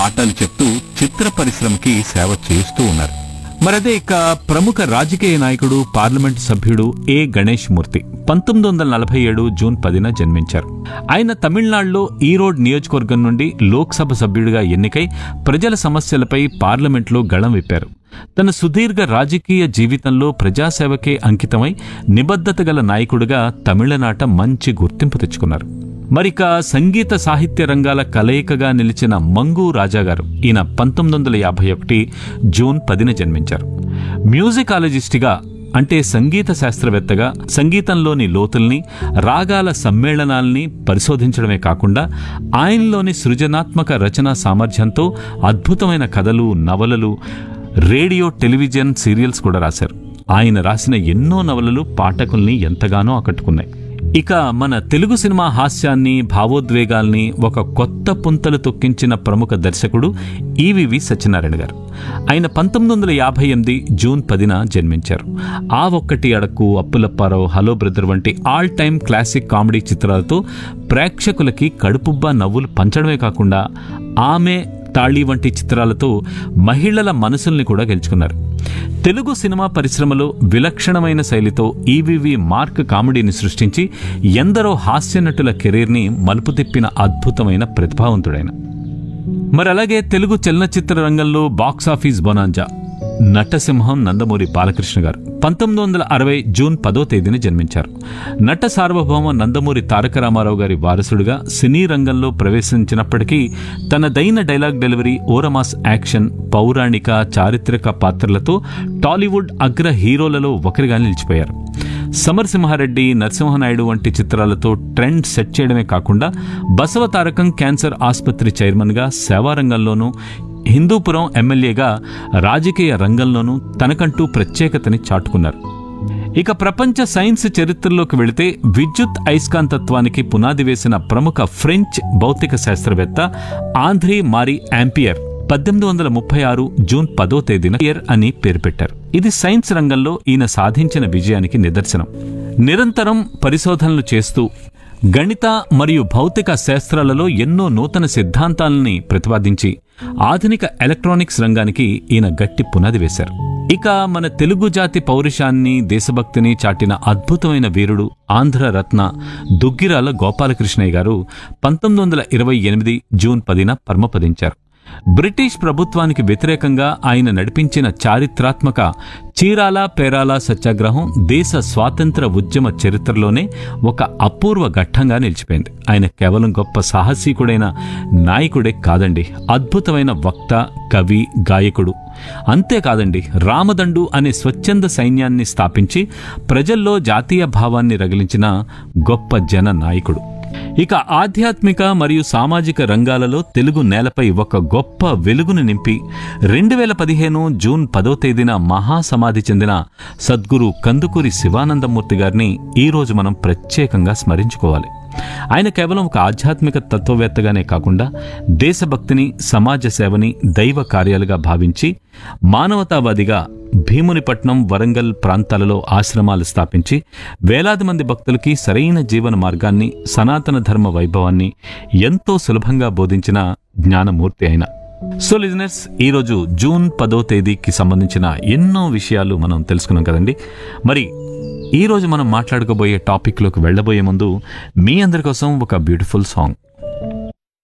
పాఠాలు చెప్తూ చిత్ర పరిశ్రమకి సేవ చేస్తూ ఉన్నారు మరదే ఇక ప్రముఖ రాజకీయ నాయకుడు పార్లమెంట్ సభ్యుడు ఏ గణేష్ మూర్తి పంతొమ్మిది వందల నలభై ఏడు జూన్ పదిన జన్మించారు ఆయన తమిళనాడులో ఈరోడ్ నియోజకవర్గం నుండి లోక్సభ సభ్యుడిగా ఎన్నికై ప్రజల సమస్యలపై పార్లమెంట్లో గళం విప్పారు తన సుదీర్ఘ రాజకీయ జీవితంలో ప్రజాసేవకే అంకితమై నిబద్ధత గల నాయకుడిగా తమిళనాట మంచి గుర్తింపు తెచ్చుకున్నారు మరిక సంగీత సాహిత్య రంగాల కలయికగా నిలిచిన మంగు రాజా గారు ఈయన పంతొమ్మిది వందల యాభై ఒకటి జూన్ పదిన జన్మించారు మ్యూజికాలజిస్ట్గా అంటే సంగీత శాస్త్రవేత్తగా సంగీతంలోని లోతుల్ని రాగాల సమ్మేళనాల్ని పరిశోధించడమే కాకుండా ఆయనలోని సృజనాత్మక రచనా సామర్థ్యంతో అద్భుతమైన కథలు నవలలు రేడియో టెలివిజన్ సీరియల్స్ కూడా రాశారు ఆయన రాసిన ఎన్నో నవలలు పాఠకుల్ని ఎంతగానో ఆకట్టుకున్నాయి ఇక మన తెలుగు సినిమా హాస్యాన్ని భావోద్వేగాల్ని ఒక కొత్త పుంతలు తొక్కించిన ప్రముఖ దర్శకుడు ఈవివి సత్యనారాయణ గారు ఆయన పంతొమ్మిది వందల యాభై ఎనిమిది జూన్ పదిన జన్మించారు ఆ ఒక్కటి అడక్కు అప్పులప్పారావు హలో బ్రదర్ వంటి ఆల్ టైమ్ క్లాసిక్ కామెడీ చిత్రాలతో ప్రేక్షకులకి కడుపుబ్బా నవ్వులు పంచడమే కాకుండా ఆమె తాళి వంటి చిత్రాలతో మహిళల మనసుల్ని కూడా గెలుచుకున్నారు తెలుగు సినిమా పరిశ్రమలో విలక్షణమైన శైలితో ఈవివి మార్క్ కామెడీని సృష్టించి ఎందరో హాస్య నటుల కెరీర్ని మలుపు తిప్పిన అద్భుతమైన ప్రతిభావంతుడైన మరి అలాగే తెలుగు చలనచిత్ర రంగంలో బాక్సాఫీస్ బొనాంజా నటసింహం నందమూరి బాలకృష్ణ గారు పంతొమ్మిది వందల అరవై జూన్ పదో తేదీన జన్మించారు నట సార్వభౌమ నందమూరి తారక రామారావు గారి వారసుడిగా సినీ రంగంలో ప్రవేశించినప్పటికీ తనదైన డైలాగ్ డెలివరీ ఓరమాస్ యాక్షన్ పౌరాణిక చారిత్రక పాత్రలతో టాలీవుడ్ అగ్ర హీరోలలో ఒకరిగా నిలిచిపోయారు సమరసింహారెడ్డి నరసింహనాయుడు వంటి చిత్రాలతో ట్రెండ్ సెట్ చేయడమే కాకుండా బసవ తారకం క్యాన్సర్ ఆసుపత్రి చైర్మన్గా సేవారంగంలోనూ హిందూపురం ఎమ్మెల్యేగా రాజకీయ రంగంలోనూ తనకంటూ ప్రత్యేకతని చాటుకున్నారు ఇక ప్రపంచ సైన్స్ చరిత్రలోకి వెళితే విద్యుత్ అయస్కాంతత్వానికి పునాది వేసిన ప్రముఖ ఫ్రెంచ్ భౌతిక శాస్త్రవేత్త ఆంధ్రీ మారీ యాంపియర్ పద్దెనిమిది వందల ముప్పై ఆరు జూన్ పదో తేదీన ఇయర్ అని పేరు పెట్టారు ఇది సైన్స్ రంగంలో ఈయన సాధించిన విజయానికి నిదర్శనం నిరంతరం పరిశోధనలు చేస్తూ గణిత మరియు భౌతిక శాస్త్రాలలో ఎన్నో నూతన సిద్ధాంతాలని ప్రతిపాదించి ఆధునిక ఎలక్ట్రానిక్స్ రంగానికి ఈయన గట్టి పునాది వేశారు ఇక మన తెలుగు జాతి పౌరుషాన్ని దేశభక్తిని చాటిన అద్భుతమైన వీరుడు ఆంధ్ర రత్న దుగ్గిరాల గోపాలకృష్ణయ్య గారు పంతొమ్మిది వందల ఇరవై ఎనిమిది జూన్ పదిన పరమపదించారు బ్రిటిష్ ప్రభుత్వానికి వ్యతిరేకంగా ఆయన నడిపించిన చారిత్రాత్మక చీరాల పేరాల సత్యాగ్రహం దేశ స్వాతంత్ర ఉద్యమ చరిత్రలోనే ఒక అపూర్వ ఘట్టంగా నిలిచిపోయింది ఆయన కేవలం గొప్ప సాహసీకుడైన నాయకుడే కాదండి అద్భుతమైన వక్త కవి గాయకుడు అంతేకాదండి రామదండు అనే స్వచ్ఛంద సైన్యాన్ని స్థాపించి ప్రజల్లో జాతీయ భావాన్ని రగిలించిన గొప్ప జన నాయకుడు ఇక ఆధ్యాత్మిక మరియు సామాజిక రంగాలలో తెలుగు నేలపై ఒక గొప్ప వెలుగును నింపి రెండు వేల పదిహేను జూన్ పదో తేదీన మహాసమాధి చెందిన సద్గురు కందుకూరి శివానందమూర్తి గారిని ఈ రోజు మనం ప్రత్యేకంగా స్మరించుకోవాలి ఆయన కేవలం ఒక ఆధ్యాత్మిక తత్వవేత్తగానే కాకుండా దేశభక్తిని సమాజ సేవని దైవ కార్యాలుగా భావించి మానవతావాదిగా భీమునిపట్నం వరంగల్ ప్రాంతాలలో ఆశ్రమాలు స్థాపించి వేలాది మంది భక్తులకి సరైన జీవన మార్గాన్ని సనాతన ధర్మ వైభవాన్ని ఎంతో సులభంగా బోధించిన జ్ఞానమూర్తి అయిన సో లిజనర్స్ ఈరోజు జూన్ పదో తేదీకి సంబంధించిన ఎన్నో విషయాలు మనం తెలుసుకున్నాం కదండి మరి ఈ రోజు మనం మాట్లాడుకోబోయే టాపిక్లోకి వెళ్ళబోయే ముందు మీ అందరి కోసం ఒక బ్యూటిఫుల్ సాంగ్